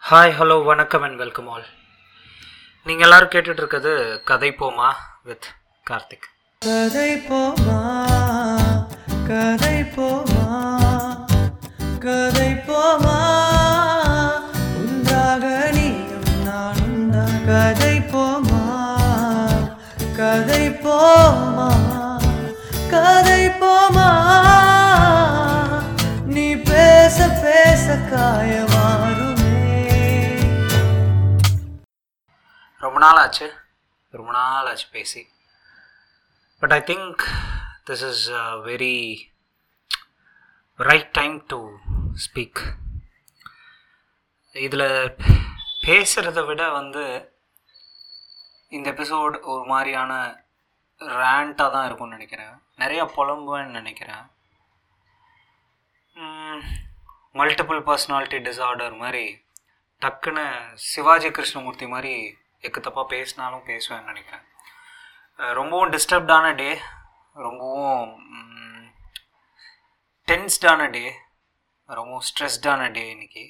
Hi hello வணக்கம் and welcome all நீங்கள் எல்லாரும் கேட்டுட்டு இருக்கிறது கதை போமா வித் கார்த்திக் கதை போமா கதை போமா கதை போமா உண்டாக நீயும் நானும் தான் கதை போமா கதை போமா கதை போமா நீ பேச பேச காயமாறுமே ரொம்ப நாள் ஆச்சு ரொம்ப நாள் ஆச்சு பேசி but I think this is very right time to speak இதில் பேசுகிறத விட வந்து இந்த எபிசோட் ஒரு மாதிரியான ரேண்ட்டாக தான் இருக்கும்னு நினைக்கிறேன் நிறையா புலம்புவேன்னு நினைக்கிறேன் மல்டிபிள் பர்சனாலிட்டி டிஸார்டர் மாதிரி டக்குன்னு சிவாஜி கிருஷ்ணமூர்த்தி மாதிரி எக்கு தப்பாக பேசினாலும் பேசுவேன்னு நினைக்கிறேன் அஹ் ரொம்பவும் டிஸ்டர்ப்டான டே ரொம்பவும் டென்ஸ்டான டே ரொம்பவும் ஸ்ட்ரெஸ்டான டே இன்னைக்கு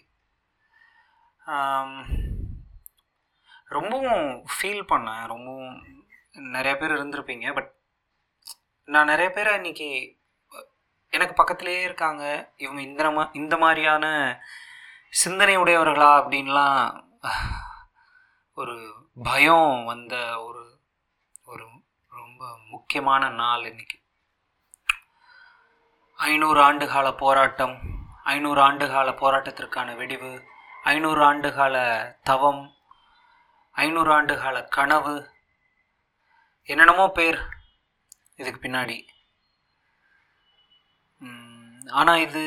ஆம், ரொம்பவும் ஃபீல் பண்ணேன் ரொம்பவும் நிறைய பேர் இருந்திருப்பீங்க பட் நான் நிறைய பேரை இன்னைக்கு எனக்கு பக்கத்துலேயே இருக்காங்க இவங்க இந்த மா இந்த மாதிரியான சிந்தனை உடையவர்களா அப்படின்லாம் ஒரு பயம் வந்த ஒரு ஒரு ரொம்ப முக்கியமான நாள் இன்னைக்கு ஐநூறு ஆண்டுகால போராட்டம் ஐநூறு ஆண்டுகால போராட்டத்திற்கான வெடிவு ஐநூறு ஆண்டுகால தவம் ஐநூறு ஆண்டுகால கனவு என்னென்னமோ பேர் இதுக்கு பின்னாடி ஆனால் இது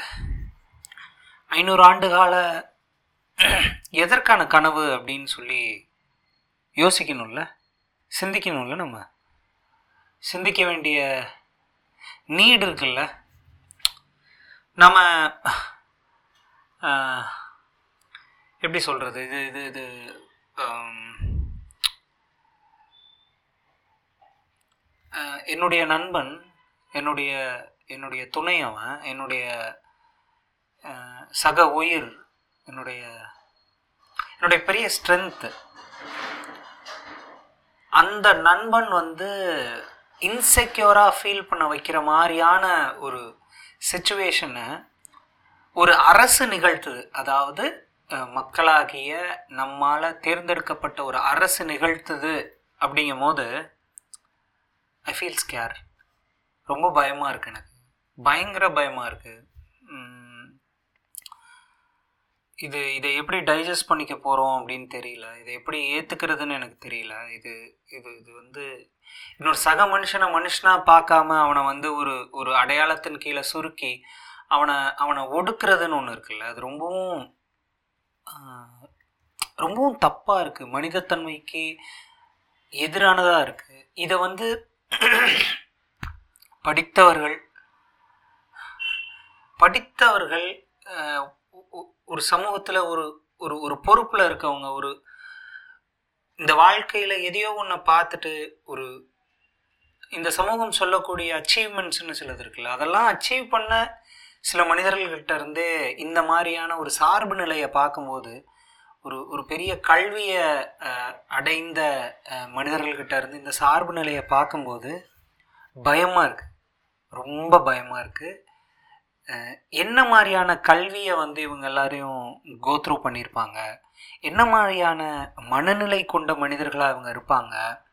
ஐநூறு ஆண்டு கால எதற்கான கனவு அப்படின்னு சொல்லி யோசிக்கணும்ல சிந்திக்கணும்ல நம்ம சிந்திக்க வேண்டிய நீடு இருக்குல்ல நம்ம ஆஹ், எப்படி சொல்கிறது இது இது இது ஆம், ஆஹ், என்னுடைய நண்பன் என்னுடைய என்னுடைய துணை அவன் என்னுடைய ஆஹ், சக உயிர் என்னுடைய என்னுடைய பெரிய ஸ்ட்ரென்த்து அந்த நண்பன் வந்து இன்செக்யூராக ஃபீல் பண்ண வைக்கிற மாதிரியான ஒரு சுச்சுவேஷனை ஒரு அரசு நிகழ்த்துது அதாவது அஹ், மக்களாகிய நம்மால் தேர்ந்தெடுக்கப்பட்ட ஒரு அரசு நிகழ்த்துது அப்படிங்கும் போது ஐ ஃபீல் ஸ்கேர் ரொம்ப பயமாக இருக்கு எனக்கு பயங்கர பயமாக இருக்குது இது இதை எப்படி டைஜஸ்ட் பண்ணிக்க போகிறோம் அப்படின்னு தெரியல இதை எப்படி ஏற்றுக்கிறதுன்னு எனக்கு தெரியல இது இது இது வந்து இன்னொரு சக மனுஷனை மனுஷனாக பார்க்காம அவனை வந்து ஒரு ஒரு அடையாளத்தின் கீழே சுருக்கி அவனை அவனை ஒடுக்குறதுன்னு ஒன்று இருக்குல்ல அது ரொம்பவும் ஆஹ், ரொம்பவும் தப்பாக இருக்குது மனிதத்தன்மைக்கு எதிரானதாக இருக்குது இதை வந்து படித்தவர்கள் படித்தவர்கள் அஹ், ஒ- ஒ- ஒரு சமூகத்தில் ஒரு ஒரு ஒரு பொறுப்பில் இருக்கவங்க ஒரு இந்த வாழ்க்கையில் எதையோ ஒன்றை பார்த்துட்டு ஒரு இந்த சமூகம் சொல்லக்கூடிய அச்சீவ்மெண்ட்ஸ்னு சிலது இருக்குல்ல அதெல்லாம் அச்சீவ் பண்ண சில மனிதர்கள்கிட்ட இருந்தே இந்த மாதிரியான ஒரு சார்பு நிலையை பார்க்கும்போது ஒரு ஒரு பெரிய கல்வியை அஹ், அடைந்த அஹ், மனிதர்கள்கிட்ட இருந்து இந்த சார்பு நிலையை பார்க்கும்போது பயமாக இருக்குது ரொம்ப பயமாக இருக்குது என்ன மாதிரியான கல்வியை வந்து இவங்க எல்லாரையும் கோத்ரூ பண்ணியிருப்பாங்க என்ன மாதிரியான மனநிலை கொண்ட மனிதர்களாக இவங்க இருப்பாங்க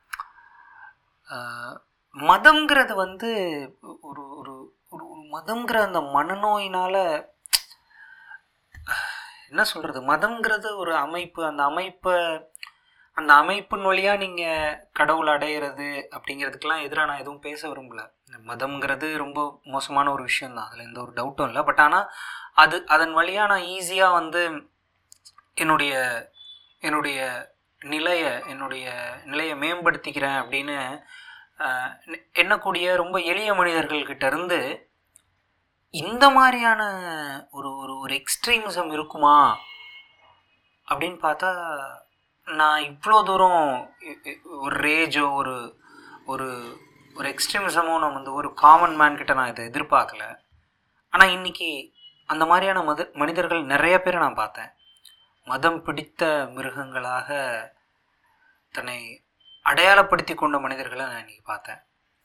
அஹ், மதம்ங்கிறது வந்து ஒரு ஒரு ஒரு ஒரு மதம்ங்கிற அந்த மனநோயினால் என்ன சொல்கிறது மதம்ங்கிறது ஒரு அமைப்பு அந்த அமைப்பை அந்த அமைப்பின் வழியாக நீங்கள் கடவுள் அடையிறது அப்படிங்கிறதுக்கெல்லாம் எதிராக நான் எதுவும் பேச விரும்பல மதம்ங்கிறது ரொம்ப மோசமான ஒரு விஷயம்தான் அதில் எந்த ஒரு டவுட்டும் இல்லை பட் ஆனால் அது அதன் வழியாக நான் ஈஸியாக வந்து என்னுடைய என்னுடைய நிலையை என்னுடைய நிலையை மேம்படுத்திக்கிறேன் அப்படின்னு ஆஹ், எண்ண- எண்ணக்கூடிய ரொம்ப எளிய மனிதர்கள்கிட்ட இருந்து இந்த மாதிரியான ஒரு ஒரு ஒரு எக்ஸ்ட்ரீமிசம் இருக்குமா அப்படின்னு பார்த்தா நான் இவ்வளோ தூரம் இ- இ- ஒரு ரேஜோ ஒரு ஒரு ஒரு எக்ஸ்ட்ரீமிசமோ நான் வந்து ஒரு காமன் மேன் கிட்ட நான் இதை எதிர்பார்க்கல ஆனால் இன்னைக்கு அந்த மாதிரியான மத மனிதர்கள் நிறைய பேரை நான் பார்த்தேன் மதம் பிடித்த மிருகங்களாக தன்னை அடையாளப்படுத்தி கொண்ட மனிதர்களை நான் இன்னைக்கு பார்த்தேன்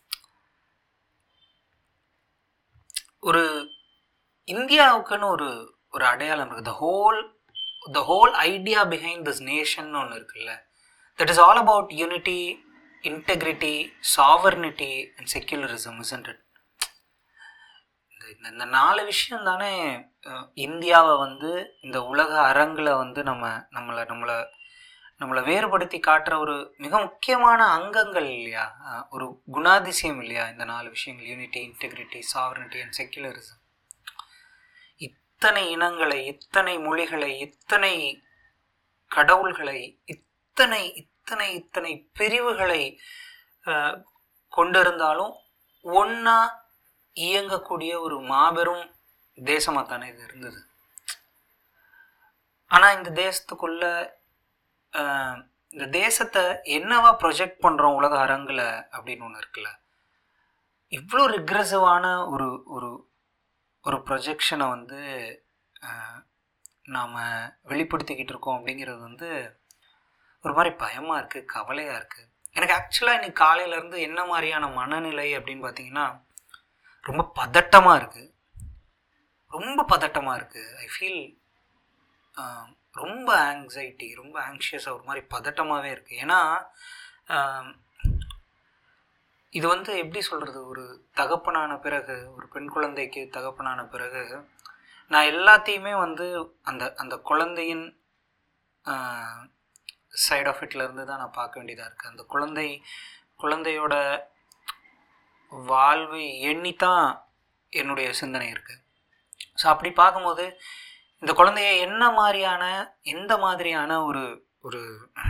ஒரு இந்தியாவுக்குன்னு ஒரு ஒரு அடையாளம் இருக்குது the whole the whole idea behind this nation ஒன்று இருக்குல்ல that is all about unity integrity sovereignty and secularism isn't it இந்த இந்த நாலு விஷயம் தானே அஹ், இந்தியாவை வந்து இந்த உலக அரங்கில் வந்து நம்ம நம்மளை நம்மளை நம்மளை வேறுபடுத்தி காட்டுற ஒரு மிக முக்கியமான அங்கங்கள் இல்லையா அஹ், ஒரு குணாதிசயம் இல்லையா இந்த நாலு விஷயங்கள் unity integrity sovereignty and secularism இத்தனை இனங்களை இத்தனை மொழிகளை இத்தனை கடவுள்களை இத்தனை இத்தனை இத்தனை பிரிவுகளை அஹ், கொண்டிருந்தாலும் ஒன்றா இயங்கக்கூடிய ஒரு மாபெரும் தேசமாக தானே இது இருந்தது ஆனால் இந்த தேசத்துக்குள்ள அஹ், இந்த தேசத்தை என்னவா ப்ரொஜெக்ட் பண்ணுறோம் உலக அரங்கில் அப்படின்னு ஒன்று இருக்குல்ல இவ்வளோ ரிக்ரெசிவான ஒரு ஒரு ஒரு ப்ரொஜெக்ஷனை வந்து நாம் வெளிப்படுத்திக்கிட்டு இருக்கோம் அப்படிங்கிறது வந்து ஒரு மாதிரி பயமாக இருக்குது கவலையாக இருக்குது எனக்கு ஆக்சுவலாக இன்னைக்கு காலையிலேருந்து என்ன மாதிரியான மனநிலை அப்படின்னு பார்த்தீங்கன்னா ரொம்ப பதட்டமாக இருக்குது ரொம்ப பதட்டமாக இருக்குது ஐ ஃபீல் ரொம்ப ஆங்ஸைட்டி ரொம்ப ஆங்ஷியஸாக ஒரு மாதிரி பதட்டமாகவே இருக்குது ஏன்னா ஆம், இது வந்து எப்படி சொல்கிறது ஒரு தகப்பனான பிறகு ஒரு பெண் குழந்தைக்கு தகப்பனான பிறகு நான் எல்லாத்தையுமே வந்து அந்த அந்த குழந்தையின் சைட் ஆஃப் இருந்து தான் நான் பார்க்க வேண்டியதாக இருக்குது அந்த குழந்தை குழந்தையோட வாழ்வை எண்ணித்தான் என்னுடைய சிந்தனை இருக்குது ஸோ அப்படி பார்க்கும்போது இந்த குழந்தைய என்ன மாதிரியான எந்த மாதிரியான ஒரு ஒரு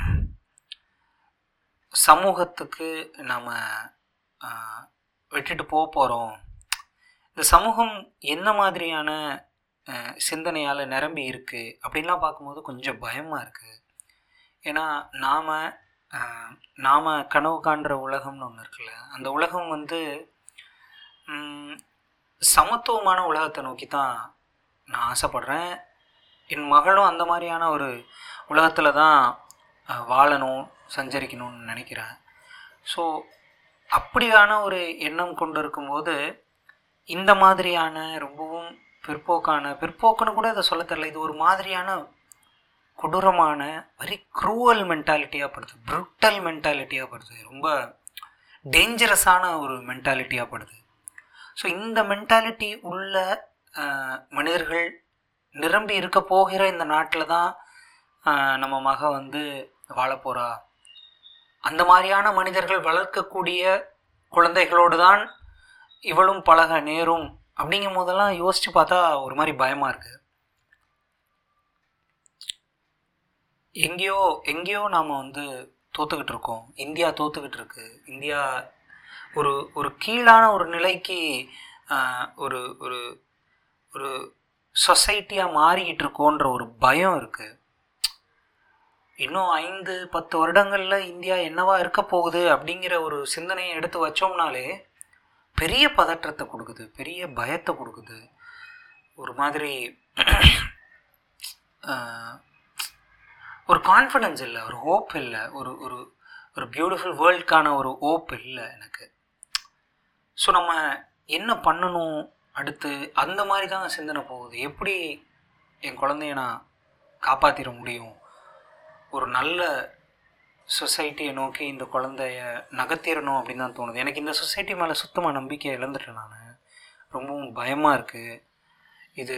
சமூகத்துக்கு நாம் விட்டுட்டு போக போகிறோம் இந்த சமூகம் என்ன மாதிரியான அஹ், சிந்தனையால் நிரம்பி இருக்குது அப்படின்லாம் பார்க்கும்போது கொஞ்சம் பயமாக இருக்குது ஏன்னா நாம் நாம் கனவு காண்ற உலகம்னு ஒன்று இருக்குல்ல அந்த உலகம் வந்து ம், சமத்துவமான உலகத்தை நோக்கி தான் நான் ஆசைப்படுறேன் என் மகளும் அந்த மாதிரியான ஒரு உலகத்தில் தான் அஹ், வாழணும் சஞ்சரிக்கணும்னு நினைக்கிறேன் ஸோ அப்படியான ஒரு எண்ணம் கொண்டு இருக்கும்போது இந்த மாதிரியான ரொம்பவும் பிற்போக்கான பிற்போக்குன்னு கூட இதை சொல்ல தெரியல இது ஒரு மாதிரியான கொடூரமான வெரி க்ரூவல் மென்டாலிட்டியாக படுது ப்ரூட்டல் மென்டாலிட்டியாக படுது ரொம்ப டேஞ்சரஸான ஒரு மென்டாலிட்டியாக படுது ஸோ இந்த மென்டாலிட்டி உள்ள அஹ், மனிதர்கள் நிரம்பி இருக்க போகிற இந்த நாட்டில் தான் அஹ், நம்ம மக வந்து வாழப் போகிறா அந்த மாதிரியான மனிதர்கள் வளர்க்கக்கூடிய குழந்தைகளோடு தான் இவளும் பழக நேரும் அப்படிங்கும் போதெல்லாம் யோசித்து பார்த்தா ஒரு மாதிரி பயமாக இருக்குது எங்கேயோ எங்கேயோ நாம் வந்து தோத்துக்கிட்டு இருக்கோம் இந்தியா தோத்துக்கிட்டு இருக்கு இந்தியா ஒரு ஒரு கீழான ஒரு நிலைக்கு ஆஹ், ஒரு ஒரு ஒரு சொசைட்டியாக மாறிக்கிட்டு இருக்கோன்ற ஒரு பயம் இருக்குது இன்னும் ஐந்து பத்து வருடங்களில் இந்தியா என்னவா இருக்க போகுது அப்படிங்கிற ஒரு சிந்தனையை எடுத்து வச்சோம்னாலே பெரிய பதற்றத்தை கொடுக்குது பெரிய பயத்தை கொடுக்குது ஒரு மாதிரி ஆஹ், ஒரு கான்ஃபிடென்ஸ் இல்லை ஒரு ஹோப் இல்லை ஒரு ஒரு ஒரு பியூட்டிஃபுல் வேர்ல்டுக்கான ஒரு ஹோப் இல்லை எனக்கு ஸோ நம்ம என்ன பண்ணணும் அடுத்து அந்த மாதிரி தான் சிந்தனை போகுது எப்படி என் குழந்தைய நான் காப்பாற்றிட முடியும் ஒரு நல்ல சொசைட்டியை நோக்கி இந்த குழந்தைய நகர்த்திடணும் அப்படின்னு தான் தோணுது எனக்கு இந்த சொசைட்டி மேலே சுத்தமாக நம்பிக்கை இழந்துட்டேன் நான் ரொம்பவும் பயமாக இருக்குது இது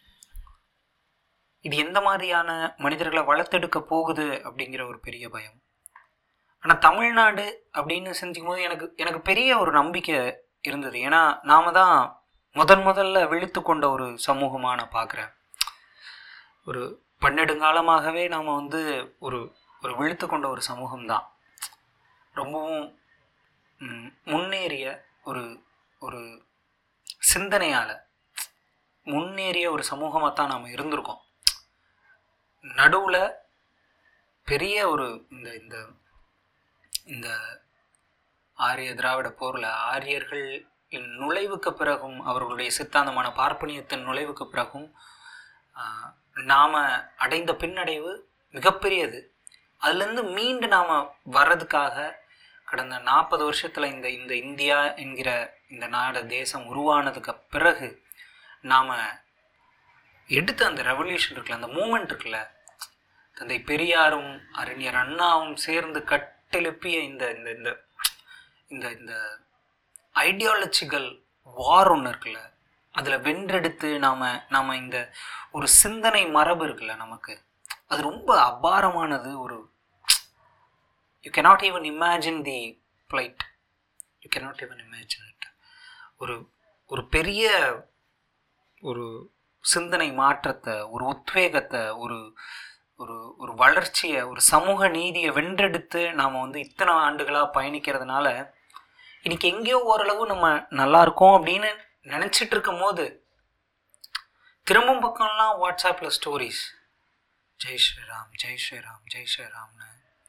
இது எந்த மாதிரியான மனிதர்களை வளர்த்தெடுக்க போகுது அப்படிங்கிற ஒரு பெரிய பயம் ஆனால் தமிழ்நாடு அப்படின்னு செஞ்சுக்கும் போது எனக்கு எனக்கு பெரிய ஒரு நம்பிக்கை இருந்தது ஏன்னா நாம தான் முதன் முதல்ல விழித்து கொண்ட ஒரு சமூகமாக நான் பார்க்குறேன் ஒரு பன்னெடுங்காலமாகவே நாம் வந்து ஒரு ஒரு விழித்து கொண்ட ஒரு சமூகம்தான் ரொம்பவும் ம், முன்னேறிய ஒரு ஒரு சிந்தனையால் முன்னேறிய ஒரு சமூகமாக தான் நாம் இருந்திருக்கோம் நடுவில் பெரிய ஒரு இந்த இந்த இந்த ஆரிய திராவிட போரில் ஆரியர்கள் நுழைவுக்கு பிறகும் அவர்களுடைய சித்தாந்தமான பார்ப்பனியத்தின் நுழைவுக்கு பிறகும் ஆஹ், நாம் அடைந்த பின்னடைவு மிகப்பெரியது அதுலேருந்து மீண்டு நாம் வர்றதுக்காக கடந்த நாற்பது வருஷத்தில் இந்த இந்த இந்தியா என்கிற இந்த நாடு தேசம் உருவானதுக்கு பிறகு நாம் எடுத்த அந்த ரெவல்யூஷன் இருக்குல்ல அந்த மூமெண்ட் இருக்குல்ல தந்தை பெரியாரும் அறிஞர் அண்ணாவும் சேர்ந்து கட்டெழுப்பிய இந்த இந்த இந்த இந்த இந்த ஐடியாலஜிக்கல் வார் ஒன்று இருக்குல்ல அதில் வென்றெடுத்து நாம் நாம் இந்த ஒரு சிந்தனை மரபு இருக்குல்ல நமக்கு அது ரொம்ப அபாரமானது ஒரு you cannot even imagine the plight you cannot even imagine it ஒரு ஒரு பெரிய ஒரு சிந்தனை மாற்றத்தை ஒரு உத்வேகத்தை ஒரு ஒரு ஒரு வளர்ச்சியை ஒரு சமூக நீதியை வென்றெடுத்து நாம் வந்து இத்தனை ஆண்டுகளாக பயணிக்கிறதுனால இன்னைக்கு எங்கேயோ ஓரளவு நம்ம நல்லா இருக்கோம் அப்படின்னு நினச்சிட்டு இருக்கும் போது திரும்பும் பக்கம்லாம் வாட்ஸ்அப்பில் ஸ்டோரிஸ் ஜெய் ஸ்ரீராம் ஜெய் ஸ்ரீராம் ஜெய் ஸ்ரீராம்னு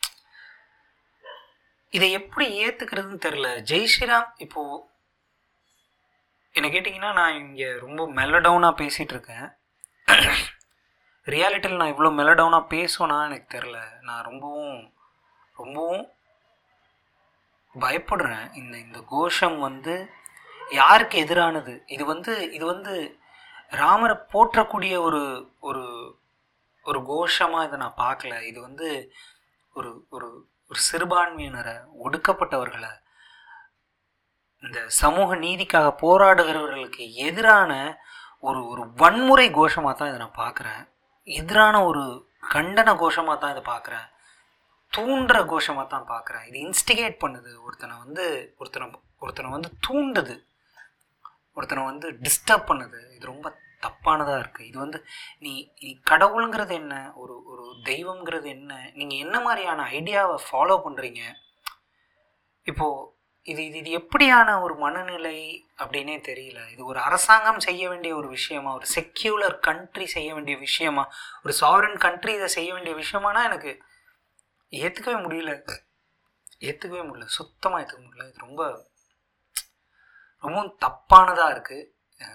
இதை எப்படி ஏற்றுக்கிறதுன்னு தெரில ஜெய் ஸ்ரீராம் இப்போது என்ன கேட்டிங்கன்னா நான் இங்கே ரொம்ப மெலடவுனாக பேசிகிட்டு இருக்கேன் ரியாலிட்டியில் நான் இவ்வளோ மெலடவுனாக பேசுவேனா எனக்கு தெரில நான் ரொம்பவும் ரொம்பவும் பயப்படுறேன் இந்த இந்த கோஷம் வந்து யாருக்கு எதிரானது இது வந்து இது வந்து ராமரை போற்றக்கூடிய ஒரு ஒரு ஒரு கோஷமாக இதை நான் பார்க்கல இது வந்து ஒரு ஒரு ஒரு சிறுபான்மையினரை ஒடுக்கப்பட்டவர்களை இந்த சமூக நீதிக்காக போராடுகிறவர்களுக்கு எதிரான ஒரு ஒரு வன்முறை கோஷமாக தான் இதை நான் பார்க்குறேன் எதிரான ஒரு கண்டன கோஷமாக தான் இதை பார்க்குறேன் தூண்டுற கோஷமாக தான் பார்க்குறேன் இது இன்ஸ்டிகேட் பண்ணுது ஒருத்தனை வந்து ஒருத்தனை ஒருத்தனை வந்து தூண்டுது ஒருத்தனை வந்து டிஸ்டர்ப் பண்ணுது இது ரொம்ப தப்பானதாக இருக்குது இது வந்து நீ நீ கடவுளுங்கிறது என்ன ஒரு ஒரு தெய்வம்ங்கிறது என்ன நீங்கள் என்ன மாதிரியான ஐடியாவை ஃபாலோ பண்ணுறீங்க இப்போது இது இது இது எப்படியான ஒரு மனநிலை அப்படின்னே தெரியல இது ஒரு அரசாங்கம் செய்ய வேண்டிய ஒரு விஷயமா ஒரு செக்யூலர் கண்ட்ரி செய்ய வேண்டிய விஷயமா ஒரு சாவரன் கண்ட்ரி இதை செய்ய வேண்டிய விஷயமானா எனக்கு ஏற்றுக்கவே முடியல ஏற்றுக்கவே முடியல சுத்தமாக ஏற்றுக்க முடியல இது ரொம்ப ரொம்பவும் தப்பானதாக இருக்குது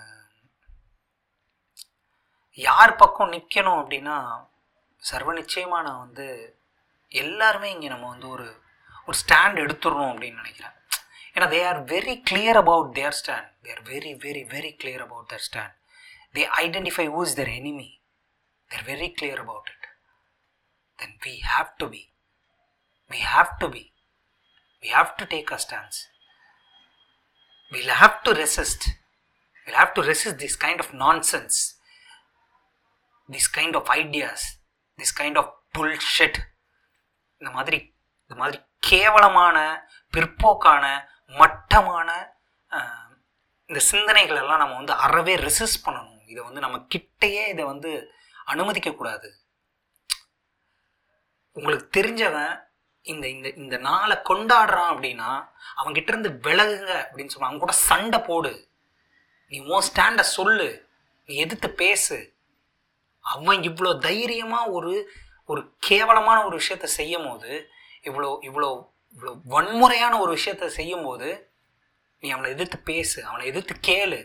யார் பக்கம் நிற்கணும் அப்படின்னா சர்வ நிச்சயமாக நான் வந்து எல்லாருமே இங்கே நம்ம வந்து ஒரு ஒரு ஸ்டாண்ட் எடுத்துடணும் அப்படின்னு நினைக்கிறேன் ஏன்னா they are very clear about their stand they are very very very clear about their stand they identify who is their enemy they're very clear about it then we have to be we have to be we have to take a stance we'll have to resist we'll have to resist this kind of nonsense this kind of ideas this kind of bullshit இந்த மாதிரி இந்த மாதிரி கேவலமான பிற்போக்கான மட்டமான ஆஹ், இந்த சிந்தனைகள் எல்லாம் நம்ம வந்து அறவே ரெசிஸ்ட் பண்ணணும் இதை வந்து நம்ம கிட்டேயே இதை வந்து அனுமதிக்க கூடாது உங்களுக்கு தெரிஞ்சவன் இந்த இந்த இந்த நாளை கொண்டாடுறான் அப்படின்னா அவன்கிட்ட இருந்து விலகுங்க அப்படின்னு சொல்லுவான் அவன் கூட சண்டை போடு நீ உன் ஸ்டாண்டை சொல்லு நீ எதிர்த்து பேசு அவன் இவ்வளோ தைரியமாக ஒரு ஒரு கேவலமான ஒரு விஷயத்த செய்யும் போது இவ்வளோ இவ்வளோ இவ்வளோ வன்முறையான ஒரு விஷயத்த செய்யும் போது நீ அவனை எதிர்த்து பேசு அவனை எதிர்த்து கேளு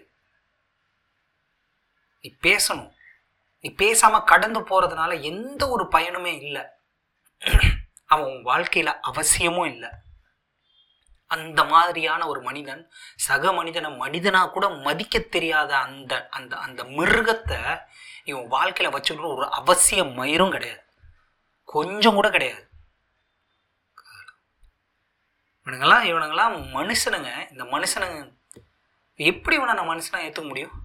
நீ பேசணும் நீ பேசாம கடந்து போறதுனால எந்த ஒரு பயனுமே இல்லை அவன் உன் வாழ்க்கையில அவசியமும் இல்லை அந்த மாதிரியான ஒரு மனிதன் சக மனிதனை மனிதனா கூட மதிக்க தெரியாத அந்த அந்த அந்த மிருகத்தை நீ உன் வாழ்க்கையில வச்சுக்கிற ஒரு அவசிய மயிரும் கிடையாது கொஞ்சம் கூட கிடையாது இவனுங்கெல்லாம் இவனுங்கெல்லாம் மனுஷனுங்க இந்த மனுஷனுங்க எப்படி இவனை நான் மனுஷனா ஏற்றுக்க முடியும்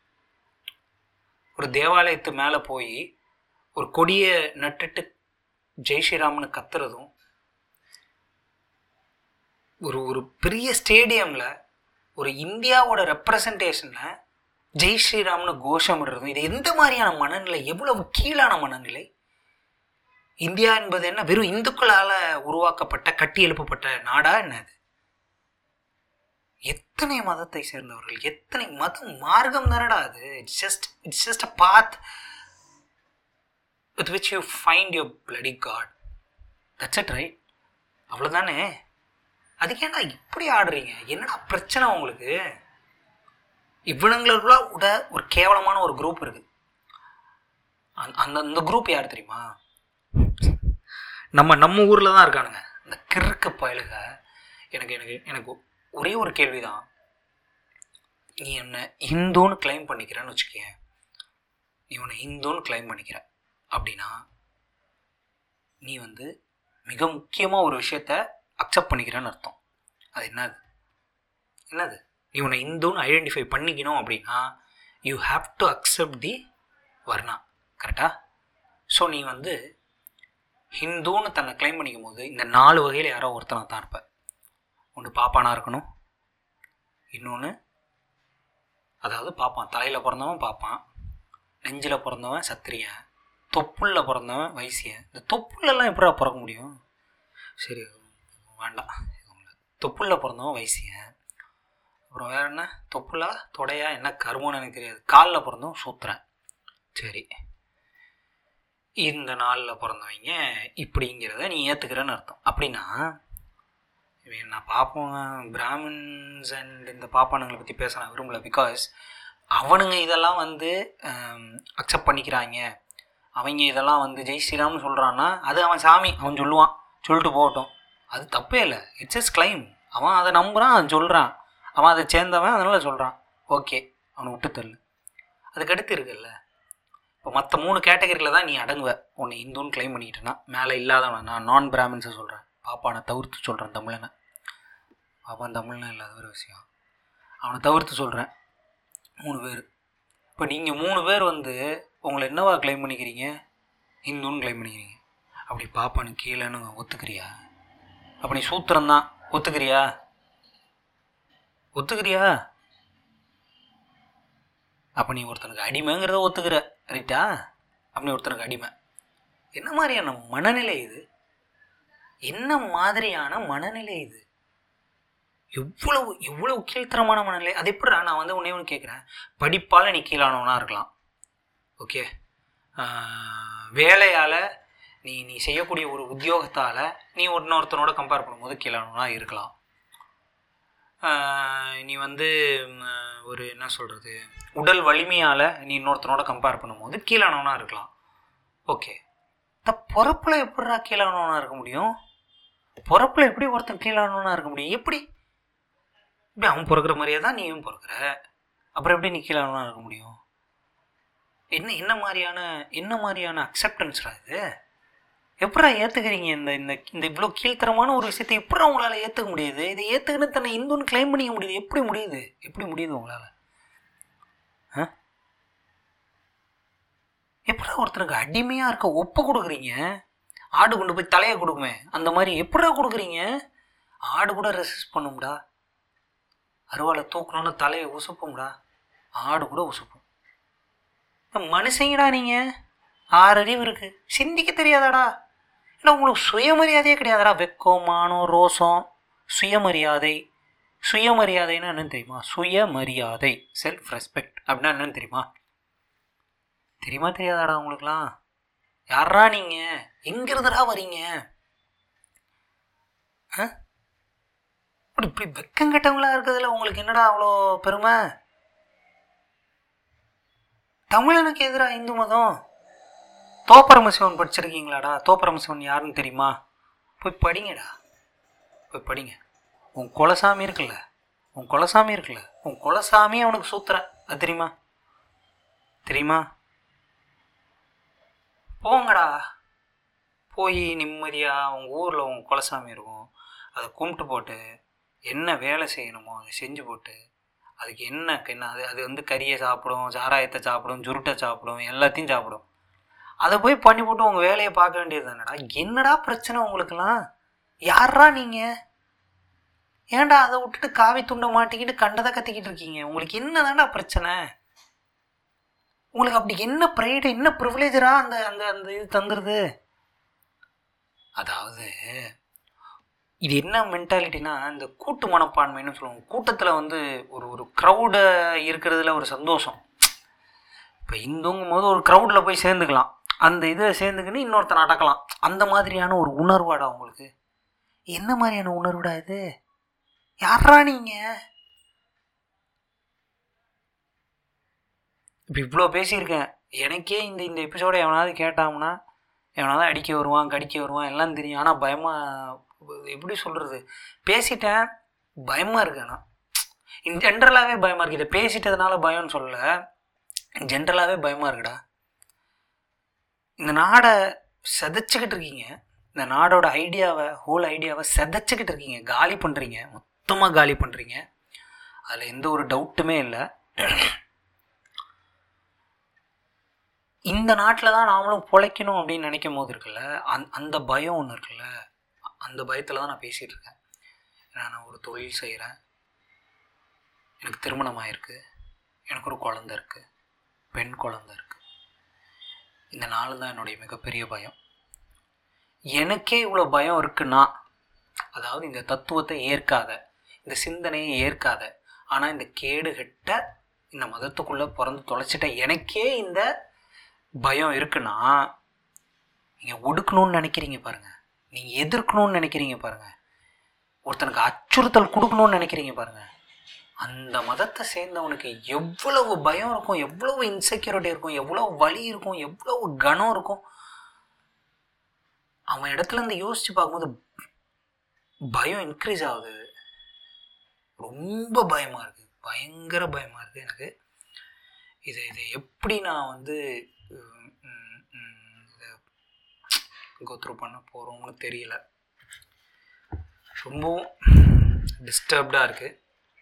ஒரு தேவாலயத்து மேலே போய் ஒரு கொடியை நட்டுட்டு ஜெய் ஸ்ரீராம்னு கத்துறதும் ஒரு ஒரு பெரிய ஸ்டேடியமில் ஒரு இந்தியாவோட ரெப்ரசன்டேஷனில் ஜெய் ஸ்ரீராம்னு கோஷமிடுறதும் இது எந்த மாதிரியான மனநிலை எவ்வளவு கீழான மனநிலை இந்தியா என்பது என்ன வெறும் இந்துக்களால் உருவாக்கப்பட்ட கட்டி எழுப்பப்பட்ட நாடா என்ன அது எத்தனை மதத்தை சேர்ந்தவர்கள் எத்தனை மதம் மார்க்கம் தானடா அது it's just it's just a path with which you find your bloody god that's it right அவ்வளோதானே அதுக்கு ஏன்டா இப்படி ஆடுறீங்க என்னடா பிரச்சனை உங்களுக்கு இவனுங்களுக்குள்ள விட ஒரு கேவலமான ஒரு குரூப் இருக்குது அந்த அந்த அந்த குரூப் யார் தெரியுமா நம்ம நம்ம ஊரில் தான் இருக்கானுங்க இந்த கிறுக்கு பயலுக எனக்கு எனக்கு எனக்கு ஒரே ஒரு கேள்வி தான் நீ என்ன இந்துன்னு கிளைம் பண்ணிக்கிறேன்னு வச்சுக்கேன் நீ உன்னை இந்துன்னு கிளைம் பண்ணிக்கிற அப்படின்னா நீ வந்து மிக முக்கியமாக ஒரு விஷயத்த அக்செப்ட் பண்ணிக்கிறேன்னு அர்த்தம் அது என்னது என்னது நீ உன்னை இந்துன்னு ஐடென்டிஃபை பண்ணிக்கணும் அப்படின்னா you have to accept the varna கரெக்டா ஸோ நீ வந்து ஹிந்துன்னு தன்னை கிளைம் பண்ணிக்கும் போது இந்த நாலு வகையில் யாரோ ஒருத்தனாக தான் இருப்ப ஒன்று பாப்பானாக இருக்கணும் இன்னொன்று அதாவது பாப்பான் தலையில் பிறந்தவன் பாப்பான் நெஞ்சில் பிறந்தவன் சத்திரியன் தொப்புள்ள பிறந்தவன் வைசியன் இந்த தொப்புள்ளெல்லாம் எப்படா பிறக்க முடியும் சரி வேண்டாம் தொப்புள்ள பிறந்தவன் வைசியன் அப்புறம் வேற என்ன தொப்புலா தொடையா என்ன கருமம்னு எனக்கு தெரியாது காலில் பிறந்தவன் சூத்திரன் சரி இந்த நாளில் பிறந்தவங்க இப்படிங்கிறத நீ ஏற்றுக்கிறேன்னு அர்த்தம் அப்படின்னா இவன் நான் பார்ப்போம் பிராமின்ஸ் அண்ட் இந்த பாப்பானுங்களை பற்றி பேச நான் விரும்பல பிகாஸ் அவனுங்க இதெல்லாம் வந்து அக்செப்ட் பண்ணிக்கிறாங்க அவங்க இதெல்லாம் வந்து ஜெய் ஸ்ரீராம்னு சொல்கிறான்னா அது அவன் சாமி அவன் சொல்லுவான் சொல்லிட்டு போகட்டும் அது தப்பே இல்லை இட்ஸ் எஸ் கிளைம் அவன் அதை நம்புகிறான் அவன் சொல்கிறான் அவன் அதை சேர்ந்தவன் அதனால் சொல்கிறான் ஓகே அவனை விட்டு தள்ளு அதுக்கடுத்து இருக்குல்ல இப்போ மற்ற மூணு கேட்டகரியில் தான் நீ அடங்குவ உன்னை இந்துன்னு கிளைம் பண்ணிக்கிட்டேன்னா மேலே இல்லாதவன் நான் நான் பிராமின்ஸை சொல்கிறேன் பாப்பானை தவிர்த்து சொல்கிறேன் தமிழனை பாப்பான் தமிழ்னா இல்லாத ஒரு விஷயம் அவனை தவிர்த்து சொல்கிறேன் மூணு பேர் இப்போ நீங்கள் மூணு பேர் வந்து உங்களை என்னவா கிளைம் பண்ணிக்கிறீங்க இந்துன்னு கிளைம் பண்ணிக்கிறீங்க அப்படி பாப்பானு கீழேன்னு ஒத்துக்கிறியா அப்போ நீ சூத்திரம் தான் ஒத்துக்கிறியா ஒத்துக்கிறியா அப்போ நீ ஒருத்தனுக்கு அடிமைங்கிறத ஒத்துக்கிற ரைட்டா அப்போ நீ ஒருத்தனுக்கு அடிமை என்ன மாதிரியான மனநிலை இது என்ன மாதிரியான மனநிலை இது எவ்வளவு எவ்வளவு கீழ்த்தரமான மனநிலை அது எப்படிடா நான் வந்து உன்னே ஒன்று கேட்குறேன் படிப்பால் நீ கீழானவனா இருக்கலாம் ஓகே வேலையால் நீ நீ செய்யக்கூடிய ஒரு உத்தியோகத்தால் நீ இன்னொருத்தனோட கம்பேர் பண்ணும்போது கீழானவனா இருக்கலாம் ஆஹ் நீ வந்து ம், ஒரு என்ன சொல்கிறது உடல் வலிமையால் நீ இன்னொருத்தனோட கம்பேர் பண்ணும்போது கீழானவனா இருக்கலாம் ஓகே இந்த பிறப்பில் எப்படிடா கீழானவனா இருக்க முடியும் பிறப்பில் எப்படி ஒருத்தன் கீழானவனா இருக்க முடியும் எப்படி இப்படி அவன் பிறக்கிற மாதிரியே தான் நீயும் பிறக்கிற அப்புறம் எப்படி நீ கீழானவனா இருக்க முடியும் என்ன என்ன மாதிரியான என்ன மாதிரியான அக்செப்டன்ஸ்டா இது எப்படா ஏற்றுக்கிறீங்க இந்த இந்த இந்த இவ்வளோ கீழ்த்தரமான ஒரு விஷயத்தை எப்படி உங்களால் ஏற்றுக்க முடியுது இதை ஏற்றுக்கின்னு தன்னை இந்துன்னு கிளைம் பண்ணிக்க முடியுது எப்படி முடியுது எப்படி முடியுது உங்களால் ஆ எப்படா ஒருத்தருக்கு அடிமையாக இருக்க ஒப்பு கொடுக்குறீங்க ஆடு கொண்டு போய் தலையை கொடுக்குமே அந்த மாதிரி எப்படா கொடுக்குறீங்க ஆடு கூட ரெசிஸ்ட் பண்ணும்டா அருவாளை தூக்கணும்னு தலையை உசுப்பும்டா ஆடு கூட உசுப்பும் இப்ப மனுஷங்கடா நீங்கள் ஆறு அறிவு இருக்கு சிந்திக்க தெரியாதாடா இல்லை உங்களுக்கு சுயமரியாதையே கிடையாதாடா வெக்கம் மானம் ரோசம் சுயமரியாதை சுயமரியாதைன்னா என்னன்னு தெரியுமா சுயமரியாதை செல்ஃப் ரெஸ்பெக்ட் அப்படின்னா என்னன்னு தெரியுமா தெரியுமா தெரியாதாடா உங்களுக்குலாம் யாரா நீங்கள் எங்கிருந்துடா வரீங்க ஆ இப்படி இப்படி வெக்கம் கெட்டவங்களா இருக்கிறதுல உங்களுக்கு என்னடா அவ்வளோ பெருமை தமிழனுக்கு எதிராக இந்து மதம் தோப்பரமசிவன் படிச்சிருக்கீங்களாடா தோப்பரமசிவன் யாருன்னு தெரியுமா போய் படிங்கடா போய் படிங்க உன் குலசாமி இருக்குல்ல உன் குலசாமி இருக்குல்ல உன் குலசாமி அவனுக்கு சூத்துற அது தெரியுமா தெரியுமா போங்கடா போய் நிம்மதியாக உங்கள் ஊரில் உங்கள் குலசாமி இருக்கும் அதை கும்பிட்டு போட்டு என்ன வேலை செய்யணுமோ அதை செஞ்சு போட்டு அதுக்கு என்ன என்ன அது அது வந்து கறியை சாப்பிடும் சாராயத்தை சாப்பிடும் சுருட்டை சாப்பிடும் எல்லாத்தையும் சாப்பிடும் அதை போய் பண்ணி போட்டு உங்கள் வேலையை பார்க்க வேண்டியது தானடா என்னடா பிரச்சனை உங்களுக்குலாம் யாரா நீங்கள் ஏன்டா அதை விட்டுட்டு காவி துண்டை மாட்டிக்கிட்டு கண்டதை கத்திக்கிட்டு இருக்கீங்க உங்களுக்கு என்னதான்டா பிரச்சனை உங்களுக்கு அப்படி என்ன ப்ரைடு என்ன ப்ரிவிலேஜரா அந்த அந்த அந்த இது தந்துடுது அதாவது இது என்ன மென்டாலிட்டினா இந்த கூட்டு மனப்பான்மைன்னு சொல்லுவாங்க கூட்டத்தில் வந்து ஒரு ஒரு க்ரௌடை இருக்கிறதுல ஒரு சந்தோஷம் இப்போ இந்துங்கும் போது ஒரு க்ரௌடில் போய் சேர்ந்துக்கலாம் அந்த இதை சேர்ந்துக்கின்னு இன்னொருத்தனை அடக்கலாம் அந்த மாதிரியான ஒரு உணர்வாடா உங்களுக்கு என்ன மாதிரியான உணர்வுடா இது யாரா நீங்கள் இப்போ இவ்வளோ பேசியிருக்கேன் எனக்கே இந்த இந்த எபிசோடை எவனாவது கேட்டாங்கன்னா எவனாவது அடிக்க வருவான் கடிக்க வருவான் எல்லாம் தெரியும் ஆனால் பயமாக எப்படி சொல்கிறது பேசிட்டேன் பயமாக இருக்கு ஆனால் இன் ஜென்ரலாகவே பயமாக இருக்குது இதை பேசிட்டதுனால பயம்னு சொல்லலை ஜென்ரலாகவே பயமாக இருக்குடா இந்த நாடை செதைச்சிக்கிட்டு இருக்கீங்க இந்த நாடோட ஐடியாவை ஹோல் ஐடியாவை செதைச்சிக்கிட்டு இருக்கீங்க காலி பண்ணுறீங்க மொத்தமாக காலி பண்ணுறீங்க அதில் எந்த ஒரு டவுட்டுமே இல்லை இந்த நாட்டில் தான் நாமளும் பொழைக்கணும் அப்படின்னு நினைக்கும் போது இருக்குல்ல அந் அந்த பயம் ஒன்று இருக்குல்ல அந்த பயத்தில் தான் நான் பேசிகிட்டு இருக்கேன் ஏன்னா நான் ஒரு தொழில் செய்கிறேன் எனக்கு திருமணம் ஆயிருக்கு எனக்கு ஒரு குழந்த இருக்குது பெண் குழந்த இருக்குது இந்த நாள் தான் என்னுடைய மிகப்பெரிய பயம் எனக்கே இவ்வளோ பயம் இருக்குன்னா அதாவது இந்த தத்துவத்தை ஏற்காத இந்த சிந்தனையை ஏற்காத ஆனால் இந்த கேடுகட்ட இந்த மதத்துக்குள்ளே பிறந்து தொலைச்சிட்ட எனக்கே இந்த பயம் இருக்குன்னா நீங்கள் ஒடுக்கணும்னு நினைக்கிறீங்க பாருங்கள் நீங்கள் எதிர்க்கணும்னு நினைக்கிறீங்க பாருங்கள் ஒருத்தனுக்கு அச்சுறுத்தல் கொடுக்கணும்னு நினைக்கிறீங்க பாருங்கள் அந்த மதத்தை சேர்ந்தவனுக்கு எவ்வளவு பயம் இருக்கும் எவ்வளவு இன்செக்யூரிட்டி இருக்கும் எவ்வளவு வலி இருக்கும் எவ்வளவு கனம் இருக்கும் அவன் இடத்துல இருந்து யோசிச்சு பார்க்கும்போது பயம் இன்க்ரீஸ் ஆகுது ரொம்ப பயமாக இருக்குது பயங்கர பயமாக இருக்குது எனக்கு இதை இதை எப்படி நான் வந்து இதை கோத்ரூ பண்ண போகிறோம்னு தெரியல ரொம்பவும் டிஸ்டர்ப்டாக இருக்குது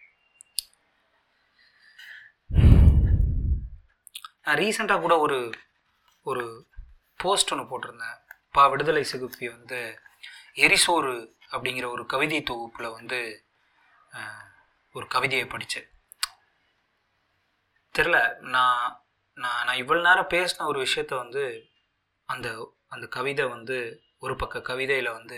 நான் ரீசெண்டாக கூட ஒரு ஒரு போஸ்ட் ஒன்று போட்டிருந்தேன் பா விடுதலை சிகுப்பி வந்து எரிசோறு அப்படிங்கிற ஒரு கவிதை தொகுப்பில் வந்து ஒரு கவிதையை படித்தேன் தெரில நான் நான் நான் இவ்வளோ நேரம் பேசின ஒரு விஷயத்த வந்து அந்த அந்த கவிதை வந்து ஒரு பக்க கவிதையில் வந்து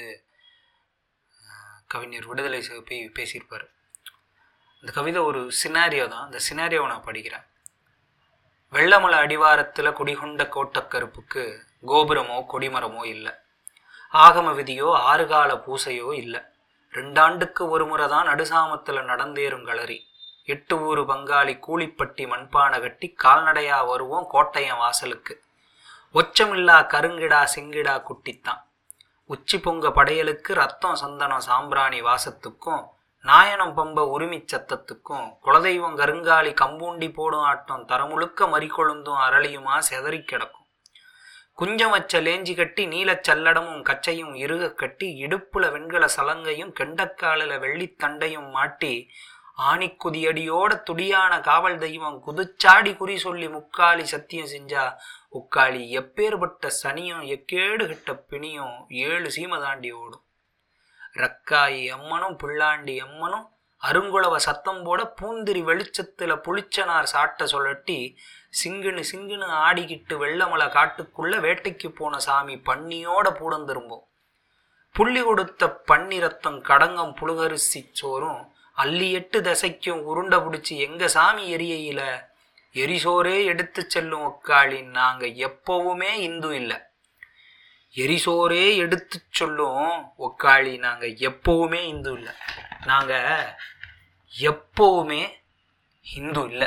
கவிஞர் விடுதலை சிகப்பி பேசியிருப்பார் அந்த கவிதை ஒரு சினாரியோ தான் அந்த சினாரியோவை நான் படிக்கிறேன் வெள்ளமலை அடிவாரத்தில் குடிகொண்ட கோட்டக்கருப்புக்கு கோபுரமோ கொடிமரமோ இல்லை ஆகம விதியோ ஆறுகால பூசையோ இல்லை ரெண்டாண்டுக்கு ஒரு முறை தான் நடுசாமத்தில் நடந்தேறும் களரி எட்டு ஊர் பங்காளி கூலிப்பட்டி மண்பானை கட்டி கால்நடையா வருவோம் கோட்டையன் வாசலுக்கு ஒச்சமில்லா கருங்கிடா செங்கிடா குட்டித்தான் உச்சி பொங்க படையலுக்கு ரத்தம் சந்தனம் சாம்பிராணி வாசத்துக்கும் நாயனம் பம்ப உரிமை சத்தத்துக்கும் குலதெய்வம் கருங்காலி கம்பூண்டி போடும் ஆட்டம் தரமுழுக்க மறிக்கொழுந்தும் அரளியுமா செதறி கிடக்கும் குஞ்சம் வச்ச லேஞ்சி கட்டி நீலச் சல்லடமும் கச்சையும் இறுக கட்டி இடுப்புல வெண்கல சலங்கையும் கெண்டக்காலில் வெள்ளித்தண்டையும் மாட்டி ஆணிக்குதியடியோட துடியான காவல் தெய்வம் குதிச்சாடி குறி சொல்லி முக்காலி சத்தியம் செஞ்சா உக்காளி எப்பேற்பட்ட சனியும் எக்கேடு கிட்ட பிணியும் ஏழு சீம தாண்டி ஓடும் ரக்காயி அம்மனும் பிள்ளாண்டி அம்மனும் அருங்குளவ சத்தம் போட பூந்திரி வெளிச்சத்துல புளிச்சனார் சாட்ட சொல்லட்டி சிங்குன்னு சிங்குன்னு ஆடிக்கிட்டு வெள்ளமலை காட்டுக்குள்ள வேட்டைக்கு போன சாமி பன்னியோட பூடம் திரும்பும் புள்ளி கொடுத்த பன்னி ரத்தம் கடங்கம் புழுகரிசி சோறும் அள்ளி எட்டு தசைக்கும் உருண்டை பிடிச்சி எங்க சாமி எரியையில எரிசோரே எடுத்து செல்லும் ஒக்காளி நாங்க எப்பவுமே இந்து இல்லை எரிசோரே எடுத்து சொல்லும் ஒக்காளி நாங்க எப்பவுமே இந்து இல்லை நாங்க எப்பவுமே ஹிந்து இல்லை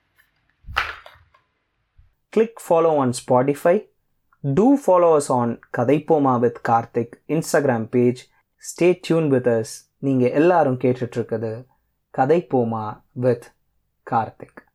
Click follow on Spotify. Do follow us on கதைப்போமா with Karthik Instagram page stay tuned with us நீங்கள் எல்லாரும் கேட்டுட்ருக்குது கதைப்போமா வித் கார்த்திக்